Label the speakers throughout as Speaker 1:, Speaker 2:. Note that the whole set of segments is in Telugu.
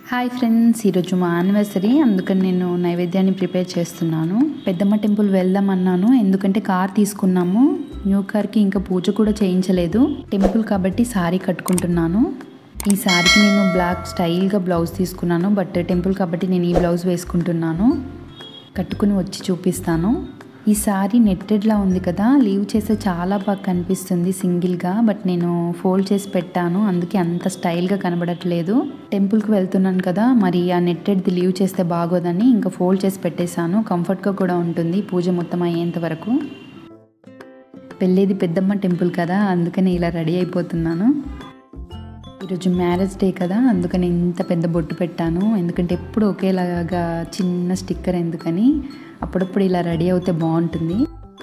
Speaker 1: హాయ్ ఫ్రెండ్స్ ఈరోజు మా యానివర్సరీ అందుకని నేను నైవేద్యాన్ని ప్రిపేర్ చేస్తున్నాను పెద్దమ్మ టెంపుల్ వెళ్దామన్నాను ఎందుకంటే కార్ తీసుకున్నాము న్యూ కార్కి ఇంకా పూజ కూడా చేయించలేదు టెంపుల్ కాబట్టి శారీ కట్టుకుంటున్నాను ఈ శారీకి నేను బ్లాక్ స్టైల్గా బ్లౌజ్ తీసుకున్నాను బట్ టెంపుల్ కాబట్టి నేను ఈ బ్లౌజ్ వేసుకుంటున్నాను కట్టుకుని వచ్చి చూపిస్తాను ఈ సారీ నెట్టెడ్లా ఉంది కదా లీవ్ చేస్తే చాలా బాగా కనిపిస్తుంది సింగిల్గా బట్ నేను ఫోల్డ్ చేసి పెట్టాను అందుకే అంత స్టైల్గా కనబడట్లేదు టెంపుల్కి వెళ్తున్నాను కదా మరి ఆ నెట్టెడ్ది లీవ్ చేస్తే బాగోదని ఇంకా ఫోల్డ్ చేసి పెట్టేశాను కంఫర్ట్గా కూడా ఉంటుంది పూజ మొత్తం అయ్యేంత వరకు పెళ్ళేది పెద్దమ్మ టెంపుల్ కదా అందుకని ఇలా రెడీ అయిపోతున్నాను ఈరోజు మ్యారేజ్ డే కదా అందుకని ఇంత పెద్ద బొట్టు పెట్టాను ఎందుకంటే ఎప్పుడు ఒకేలాగా చిన్న స్టిక్కర్ ఎందుకని అప్పుడప్పుడు ఇలా రెడీ అవుతే బాగుంటుంది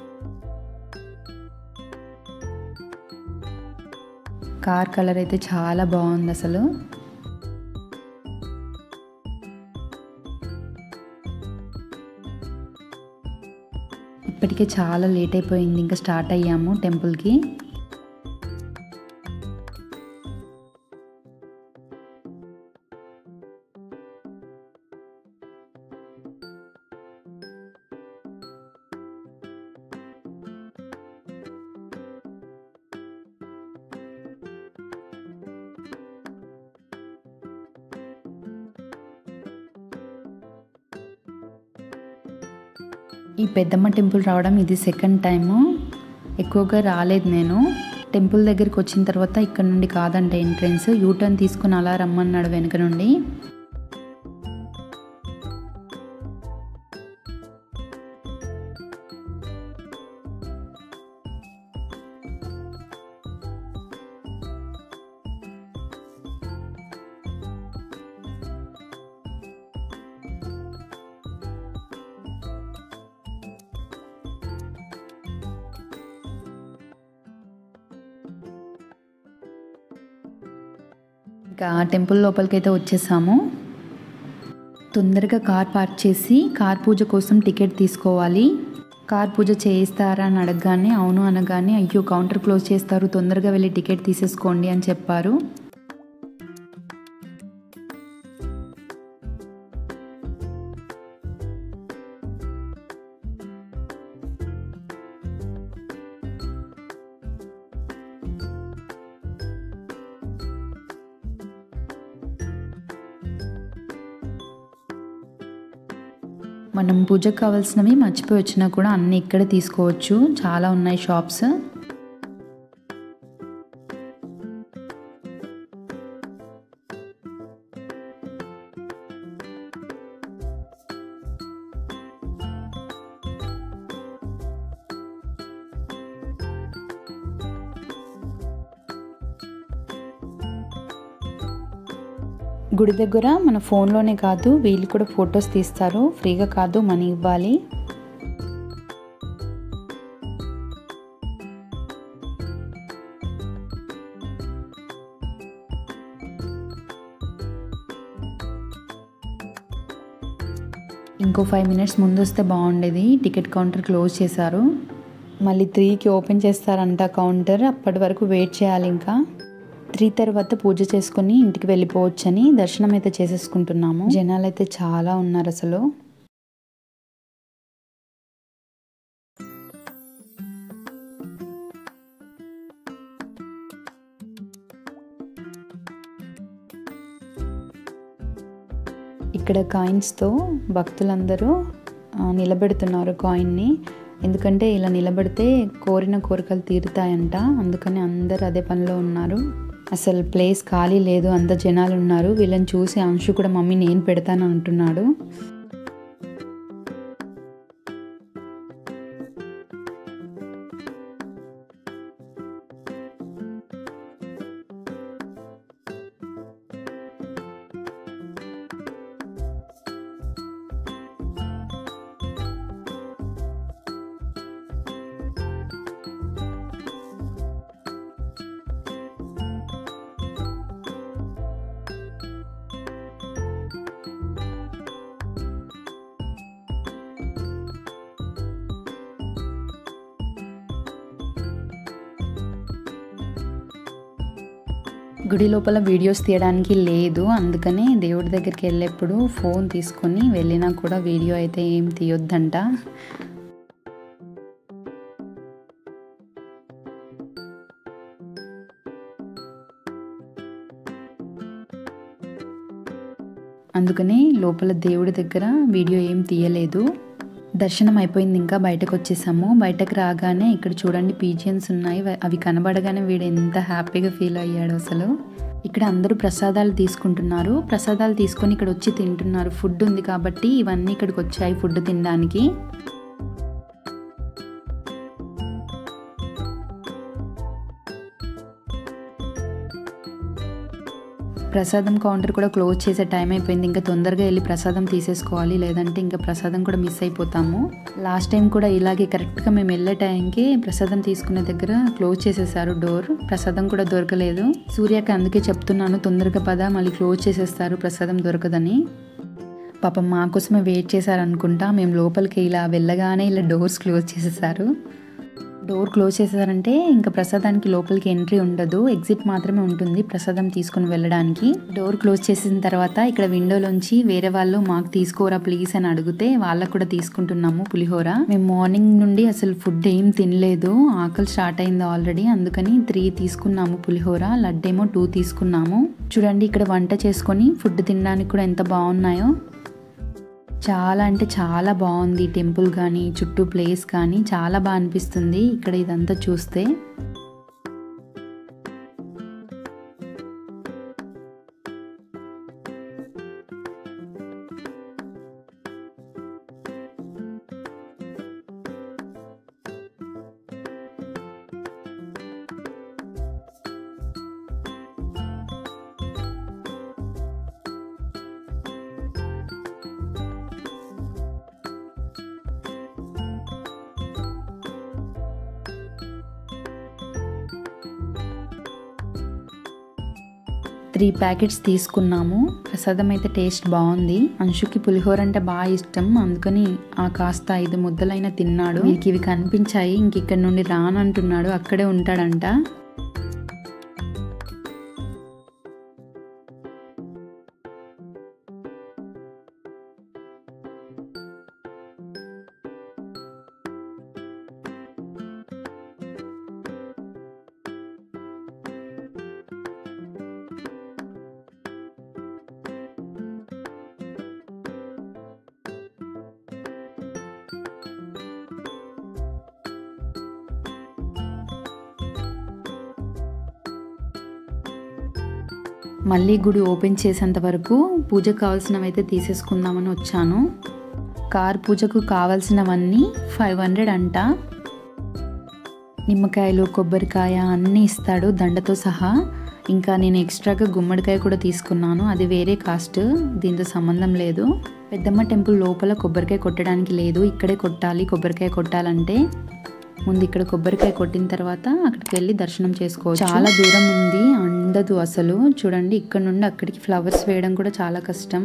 Speaker 1: కార్ కలర్ అయితే చాలా బాగుంది అసలు ఇప్పటికే చాలా లేట్ అయిపోయింది ఇంకా స్టార్ట్ అయ్యాము టెంపుల్కి ఈ పెద్దమ్మ టెంపుల్ రావడం ఇది సెకండ్ టైము ఎక్కువగా రాలేదు నేను టెంపుల్ దగ్గరికి వచ్చిన తర్వాత ఇక్కడ నుండి కాదంట ఎంట్రెన్స్ యూటర్న్ తీసుకుని అలా రమ్మన్నాడు వెనక నుండి ఇంకా టెంపుల్ లోపలికైతే వచ్చేసాము తొందరగా కార్ పార్క్ చేసి కార్ పూజ కోసం టికెట్ తీసుకోవాలి కార్ పూజ చేయిస్తారా అని అడగగానే అవును అనగానే అయ్యో కౌంటర్ క్లోజ్ చేస్తారు తొందరగా వెళ్ళి టికెట్ తీసేసుకోండి అని చెప్పారు మనం పూజకు కావాల్సినవి మర్చిపోయి వచ్చినా కూడా అన్నీ ఇక్కడ తీసుకోవచ్చు చాలా ఉన్నాయి షాప్స్ గుడి దగ్గర మన ఫోన్లోనే కాదు వీళ్ళు కూడా ఫొటోస్ తీస్తారు ఫ్రీగా కాదు మనీ ఇవ్వాలి ఇంకో ఫైవ్ మినిట్స్ ముందు వస్తే బాగుండేది టికెట్ కౌంటర్ క్లోజ్ చేశారు మళ్ళీ త్రీకి ఓపెన్ చేస్తారంట కౌంటర్ అప్పటి వరకు వెయిట్ చేయాలి ఇంకా త్రీ తర్వాత పూజ చేసుకుని ఇంటికి వెళ్ళిపోవచ్చని దర్శనం అయితే చేసేసుకుంటున్నాము జనాలు అయితే చాలా ఉన్నారు అసలు ఇక్కడ కాయిన్స్తో భక్తులందరూ నిలబెడుతున్నారు కాయిన్ని ఎందుకంటే ఇలా నిలబడితే కోరిన కోరికలు తీరుతాయంట అందుకని అందరు అదే పనిలో ఉన్నారు అసలు ప్లేస్ ఖాళీ లేదు అంత జనాలు ఉన్నారు వీళ్ళని చూసి అంశు కూడా మమ్మీ నేను పెడతాను అంటున్నాడు గుడి లోపల వీడియోస్ తీయడానికి లేదు అందుకని దేవుడి దగ్గరికి వెళ్ళేప్పుడు ఫోన్ తీసుకొని వెళ్ళినా కూడా వీడియో అయితే ఏం తీయొద్దంట అందుకని లోపల దేవుడి దగ్గర వీడియో ఏం తీయలేదు దర్శనం అయిపోయింది ఇంకా బయటకు వచ్చేసాము బయటకు రాగానే ఇక్కడ చూడండి పీజియన్స్ ఉన్నాయి వ- అవి కనబడగానే వీడు ఎంత హ్యాపీగా ఫీల్ అయ్యాడు అసలు ఇక్కడ అందరూ ప్రసాదాలు తీసుకుంటున్నారు ప్రసాదాలు తీసుకొని ఇక్కడ వచ్చి తింటున్నారు ఫుడ్ ఉంది కాబట్టి ఇవన్నీ ఇక్కడికి వచ్చాయి ఫుడ్ తినడానికి ప్రసాదం కౌంటర్ కూడా క్లోజ్ చేసే టైం అయిపోయింది ఇంకా తొందరగా వెళ్ళి ప్రసాదం తీసేసుకోవాలి లేదంటే ఇంకా ప్రసాదం కూడా మిస్ అయిపోతాము లాస్ట్ టైం కూడా ఇలాగే కరెక్ట్గా మేము వెళ్ళే టైంకి ప్రసాదం తీసుకునే దగ్గర క్లోజ్ చేసేసారు డోర్ ప్రసాదం కూడా దొరకలేదు సూర్యకి అందుకే చెప్తున్నాను తొందరగా పద మళ్ళీ క్లోజ్ చేసేస్తారు ప్రసాదం దొరకదని పాపం మా కోసమే వెయిట్ చేశారనుకుంటా మేము లోపలికి ఇలా వెళ్ళగానే ఇలా డోర్స్ క్లోజ్ చేసేసారు డోర్ క్లోజ్ చేసేసారంటే ఇంకా ప్రసాదానికి లోపలికి ఎంట్రీ ఉండదు ఎగ్జిట్ మాత్రమే ఉంటుంది ప్రసాదం తీసుకుని వెళ్ళడానికి డోర్ క్లోజ్ చేసిన తర్వాత ఇక్కడ విండోలోంచి వేరే వాళ్ళు మాకు తీసుకోరా ప్లీజ్ అని అడిగితే వాళ్ళకు కూడా తీసుకుంటున్నాము పులిహోర మేము మార్నింగ్ నుండి అసలు ఫుడ్ ఏం తినలేదు ఆకలి స్టార్ట్ అయింది ఆల్రెడీ అందుకని త్రీ తీసుకున్నాము పులిహోర లడ్డేమో టూ తీసుకున్నాము చూడండి ఇక్కడ వంట చేసుకొని ఫుడ్ తినడానికి కూడా ఎంత బాగున్నాయో చాలా అంటే చాలా బాగుంది టెంపుల్ కానీ చుట్టూ ప్లేస్ కానీ చాలా బాగా అనిపిస్తుంది ఇక్కడ ఇదంతా చూస్తే త్రీ ప్యాకెట్స్ తీసుకున్నాము ప్రసాదం అయితే టేస్ట్ బాగుంది అంశుకి పులిహోర అంటే బాగా ఇష్టం అందుకని ఆ కాస్త ఐదు ముద్దలైనా తిన్నాడు వీరికి ఇవి కనిపించాయి ఇంక ఇక్కడ నుండి రానంటున్నాడు అక్కడే ఉంటాడంట మళ్ళీ గుడి ఓపెన్ చేసేంత వరకు పూజకు కావాల్సినవి అయితే తీసేసుకుందామని వచ్చాను కార్ పూజకు కావాల్సినవన్నీ ఫైవ్ హండ్రెడ్ అంట నిమ్మకాయలు కొబ్బరికాయ అన్నీ ఇస్తాడు దండతో సహా ఇంకా నేను ఎక్స్ట్రాగా గుమ్మడికాయ కూడా తీసుకున్నాను అది వేరే కాస్ట్ దీంతో సంబంధం లేదు పెద్దమ్మ టెంపుల్ లోపల కొబ్బరికాయ కొట్టడానికి లేదు ఇక్కడే కొట్టాలి కొబ్బరికాయ కొట్టాలంటే ముందు ఇక్కడ కొబ్బరికాయ కొట్టిన తర్వాత అక్కడికి వెళ్ళి దర్శనం చేసుకోవచ్చు చాలా దూరం ఉంది అందదు అసలు చూడండి ఇక్కడ నుండి అక్కడికి ఫ్లవర్స్ వేయడం కూడా చాలా కష్టం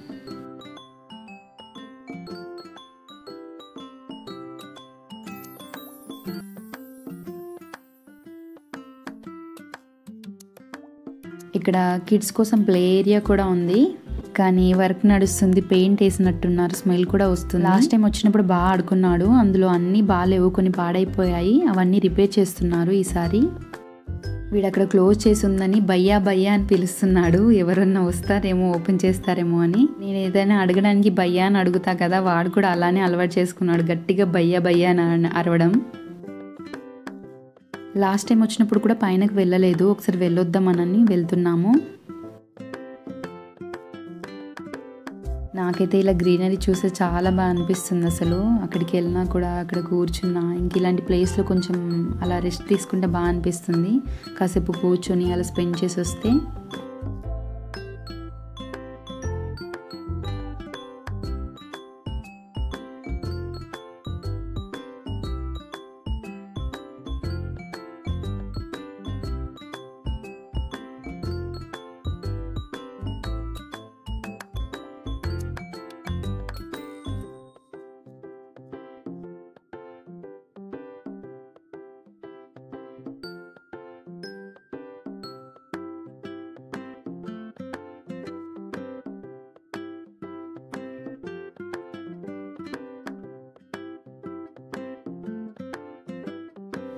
Speaker 1: ఇక్కడ కిడ్స్ కోసం ప్లే ఏరియా కూడా ఉంది కానీ వర్క్ నడుస్తుంది పెయింట్ వేసినట్టున్నారు స్మెల్ కూడా వస్తుంది లాస్ట్ టైం వచ్చినప్పుడు బాగా ఆడుకున్నాడు అందులో అన్నీ బాగాలేవు కొన్ని పాడైపోయాయి అవన్నీ రిపేర్ చేస్తున్నారు ఈసారి వీడు అక్కడ క్లోజ్ చేసి ఉందని భయ్యా భయ్యా అని పిలుస్తున్నాడు ఎవరన్నా వస్తారేమో ఓపెన్ చేస్తారేమో అని నేను ఏదైనా అడగడానికి భయ్యా అని అడుగుతా కదా వాడు కూడా అలానే అలవాటు చేసుకున్నాడు గట్టిగా భయ్యా భయ్యా అని అరవడం లాస్ట్ టైం వచ్చినప్పుడు కూడా పైనకి వెళ్ళలేదు ఒకసారి వెళ్ళొద్దామనని వెళ్తున్నాము నాకైతే ఇలా గ్రీనరీ చూస్తే చాలా బాగా అనిపిస్తుంది అసలు అక్కడికి వెళ్ళినా కూడా అక్కడ కూర్చున్నా ఇంక ఇలాంటి ప్లేస్లో కొంచెం అలా రెస్ట్ తీసుకుంటే బాగా అనిపిస్తుంది కాసేపు కూర్చొని అలా స్పెండ్ చేసి వస్తే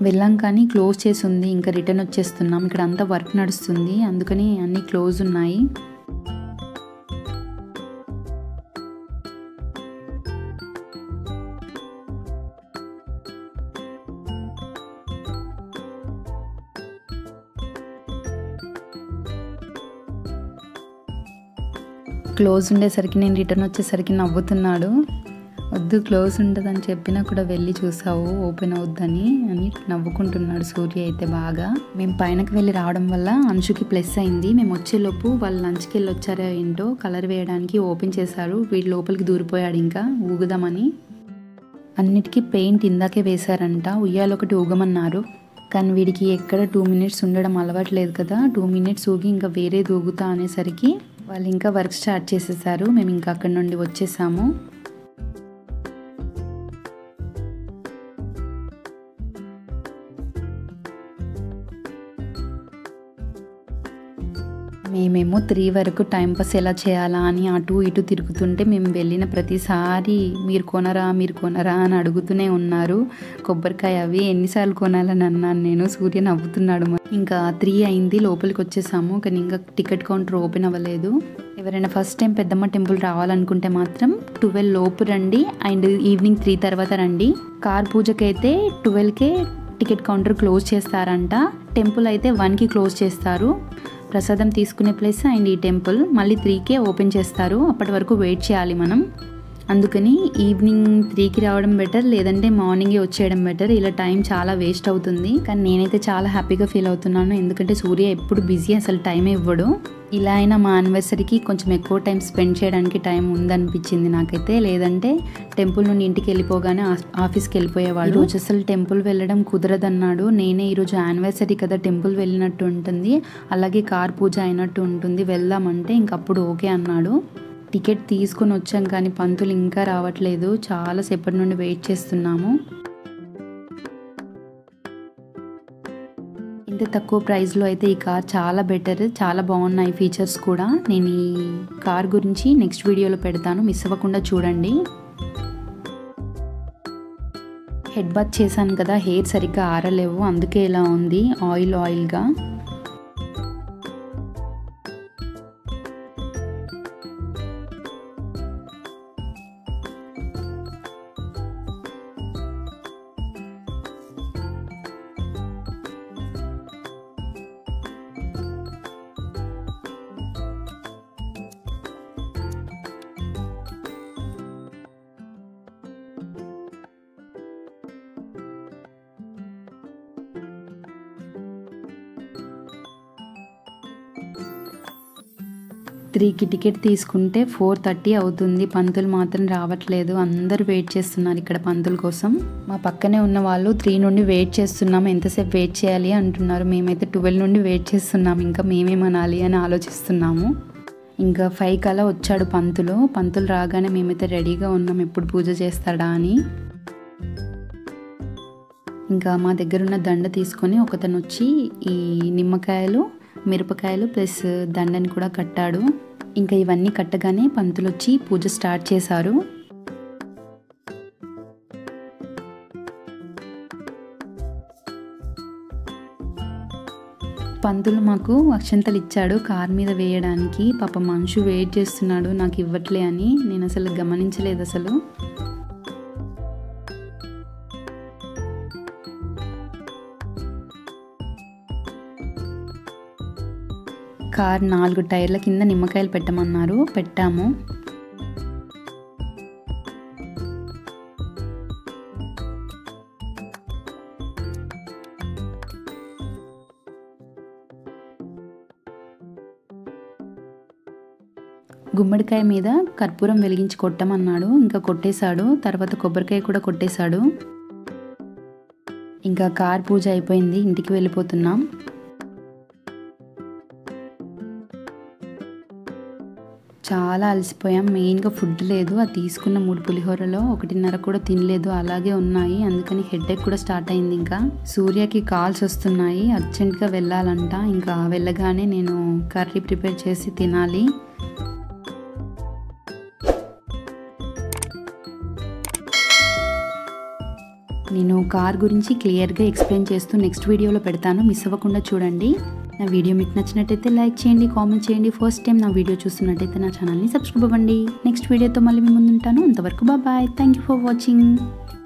Speaker 1: వెళ్ళాం కానీ క్లోజ్ చేసి ఉంది ఇంకా రిటర్న్ వచ్చేస్తున్నాం ఇక్కడ అంతా వర్క్ నడుస్తుంది అందుకని అన్నీ క్లోజ్ ఉన్నాయి క్లోజ్ ఉండేసరికి నేను రిటర్న్ వచ్చేసరికి నవ్వుతున్నాడు వద్దు క్లోజ్ ఉంటుందని చెప్పినా కూడా వెళ్ళి చూసావు ఓపెన్ అవుద్దని అని నవ్వుకుంటున్నాడు సూర్య అయితే బాగా మేము పైనకి వెళ్ళి రావడం వల్ల అంశుకి ప్లస్ అయింది మేము వచ్చేలోపు వాళ్ళు లంచ్కి వెళ్ళి వచ్చారో ఏంటో కలర్ వేయడానికి ఓపెన్ చేశారు వీడి లోపలికి దూరిపోయాడు ఇంకా ఊగుదామని అన్నిటికీ పెయింట్ ఇందాకే వేశారంట ఉయ్యాలు ఒకటి ఊగమన్నారు కానీ వీడికి ఎక్కడ టూ మినిట్స్ ఉండడం అలవాట్లేదు కదా టూ మినిట్స్ ఊగి ఇంకా వేరే ఊగుతా అనేసరికి వాళ్ళు ఇంకా వర్క్ స్టార్ట్ చేసేసారు మేము ఇంకా అక్కడి నుండి వచ్చేసాము మేమేమో త్రీ వరకు టైంపాస్ ఎలా చేయాలా అని అటు ఇటు తిరుగుతుంటే మేము వెళ్ళిన ప్రతిసారి మీరు కొనరా మీరు కొనరా అని అడుగుతూనే ఉన్నారు కొబ్బరికాయ అవి ఎన్నిసార్లు కొనాలని అన్నాను నేను సూర్య నవ్వుతున్నాడు మరి. ఇంకా త్రీ అయింది లోపలికి వచ్చేసాము కానీ ఇంకా టికెట్ కౌంటర్ ఓపెన్ అవ్వలేదు ఎవరైనా ఫస్ట్ టైం పెద్దమ్మ టెంపుల్ రావాలనుకుంటే మాత్రం ట్వెల్వ్ లోపు రండి అండ్ ఈవినింగ్ త్రీ తర్వాత రండి కార్ పూజకైతే ట్వెల్వ్కే టికెట్ కౌంటర్ క్లోజ్ చేస్తారంట టెంపుల్ అయితే వన్కి క్లోజ్ చేస్తారు ప్రసాదం తీసుకునే ప్లేస్ అండ్ ఈ టెంపుల్ మళ్ళీ త్రీకే ఓపెన్ చేస్తారు అప్పటి వరకు వెయిట్ చేయాలి మనం అందుకని ఈవినింగ్ త్రీకి రావడం బెటర్ లేదంటే మార్నింగే వచ్చేయడం బెటర్ ఇలా టైం చాలా వేస్ట్ అవుతుంది కానీ నేనైతే చాలా హ్యాపీగా ఫీల్ అవుతున్నాను ఎందుకంటే సూర్య ఎప్పుడు బిజీ అసలు టైం ఇవ్వడు ఇలా అయినా మా యానివర్సరీకి కొంచెం ఎక్కువ టైం స్పెండ్ చేయడానికి టైం ఉందనిపించింది నాకైతే లేదంటే టెంపుల్ నుండి ఇంటికి వెళ్ళిపోగానే ఆ- ఆఫీస్కి వెళ్ళిపోయేవాడు రోజు అసలు టెంపుల్ వెళ్ళడం కుదరదన్నాడు నేనే ఈరోజు యానివర్సరీ కదా టెంపుల్ వెళ్ళినట్టు ఉంటుంది అలాగే కార్ పూజ అయినట్టు ఉంటుంది వెళ్దామంటే ఇంకప్పుడు ఓకే అన్నాడు టికెట్ తీసుకొని వచ్చాం కానీ పంతులు ఇంకా రావట్లేదు చాలా సేపటి నుండి వెయిట్ చేస్తున్నాము ఇంత తక్కువ ప్రైస్లో అయితే ఈ కార్ చాలా బెటర్ చాలా బాగున్నాయి ఫీచర్స్ కూడా నేను ఈ కార్ గురించి నెక్స్ట్ వీడియోలో పెడతాను మిస్ అవ్వకుండా చూడండి హెడ్ బాత్ చేశాను కదా హెయిర్ సరిగ్గా ఆరలేవు అందుకే ఇలా ఉంది ఆయిల్ ఆయిల్గా త్రీకి టికెట్ తీసుకుంటే ఫోర్ థర్టీ అవుతుంది పంతులు మాత్రం రావట్లేదు అందరూ వెయిట్ చేస్తున్నారు ఇక్కడ పంతుల కోసం మా పక్కనే ఉన్న వాళ్ళు త్రీ నుండి వెయిట్ చేస్తున్నాం ఎంతసేపు వెయిట్ చేయాలి అంటున్నారు మేమైతే ట్వెల్వ్ నుండి వెయిట్ చేస్తున్నాం ఇంకా మేమేమనాలి అని ఆలోచిస్తున్నాము ఇంకా ఫైవ్ కలా వచ్చాడు పంతులు పంతులు రాగానే మేమైతే రెడీగా ఉన్నాం ఎప్పుడు పూజ చేస్తాడా అని ఇంకా మా దగ్గర ఉన్న దండ తీసుకొని ఒకతను వచ్చి ఈ నిమ్మకాయలు మిరపకాయలు ప్లస్ దండని కూడా కట్టాడు ఇంకా ఇవన్నీ కట్టగానే పంతులు వచ్చి పూజ స్టార్ట్ చేశారు పంతులు మాకు అక్షంతలు ఇచ్చాడు కార్ మీద వేయడానికి పాప మనుషు వెయిట్ చేస్తున్నాడు నాకు ఇవ్వట్లే అని నేను అసలు గమనించలేదు అసలు కార్ నాలుగు టైర్ల కింద నిమ్మకాయలు పెట్టమన్నారు పెట్టాము గుమ్మడికాయ మీద కర్పూరం వెలిగించి కొట్టమన్నాడు ఇంకా కొట్టేశాడు తర్వాత కొబ్బరికాయ కూడా కొట్టేశాడు ఇంకా కార్ పూజ అయిపోయింది ఇంటికి వెళ్ళిపోతున్నాం చాలా అలసిపోయాం మెయిన్గా ఫుడ్ లేదు అది తీసుకున్న మూడు పులిహోరలో ఒకటిన్నర కూడా తినలేదు అలాగే ఉన్నాయి అందుకని హెడేక్ కూడా స్టార్ట్ అయింది ఇంకా సూర్యకి కాల్స్ వస్తున్నాయి అర్జెంట్గా వెళ్ళాలంట ఇంకా వెళ్ళగానే నేను కర్రీ ప్రిపేర్ చేసి తినాలి నేను కార్ గురించి క్లియర్గా ఎక్స్ప్లెయిన్ చేస్తూ నెక్స్ట్ వీడియోలో పెడతాను మిస్ అవ్వకుండా చూడండి నా వీడియో మీకు నచ్చినట్టయితే లైక్ చేయండి కామెంట్ చేయండి ఫస్ట్ టైం నా వీడియో చూస్తున్నట్టయితే నా ఛానల్ని సబ్స్క్రైబ్ అవ్వండి నెక్స్ట్ వీడియోతో మళ్ళీ మీ ముందు ఉంటాను అంతవరకు bye thank you for watching